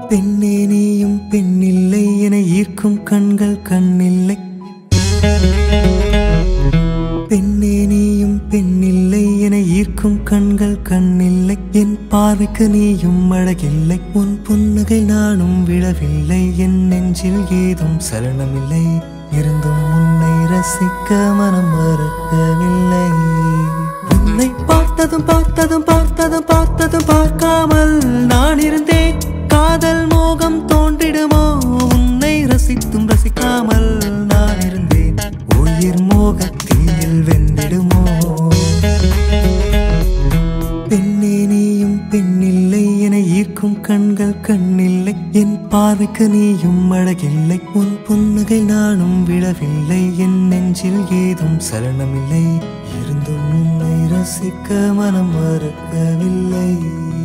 பெண்ணே நீயும் பெண்ணில்லை என ஈர்க்கும் கண்கள் கண்ணில்லை பெண்ணே நீயும் பெண்ணில்லை என ஈர்க்கும் கண்கள் கண்ணில்லை என் பார்வைக்கு நீயும் அழகில்லை உன் புன்னகை நானும் விழவில்லை என் நெஞ்சில் ஏதும் சலனமில்லை இருந்தும் உன்னை ரசிக்க மனம் மறக்கவில்லை உன்னை பார்த்ததும் பார்த்ததும் பார்த்ததும் பார்த்ததும் பார்க்காமல் நான் இருந்தேன் காதல் மோகம் தோன்றிடுமோ உன்னை ரசித்தும் ரசிக்காமல் நான் இருந்தேன் உயிர் மோகத்தில் வெந்திடுமோ பெண்ணே நீயும் பெண்ணில்லை என ஈர்க்கும் கண்கள் கண்ணில்லை என் பார்வைக்கு நீயும் அழகில்லை உன் புன்னகை நானும் விழவில்லை என் நெஞ்சில் ஏதும் சலனமில்லை இருந்தும் உன்னை ரசிக்க மனம் மறக்கவில்லை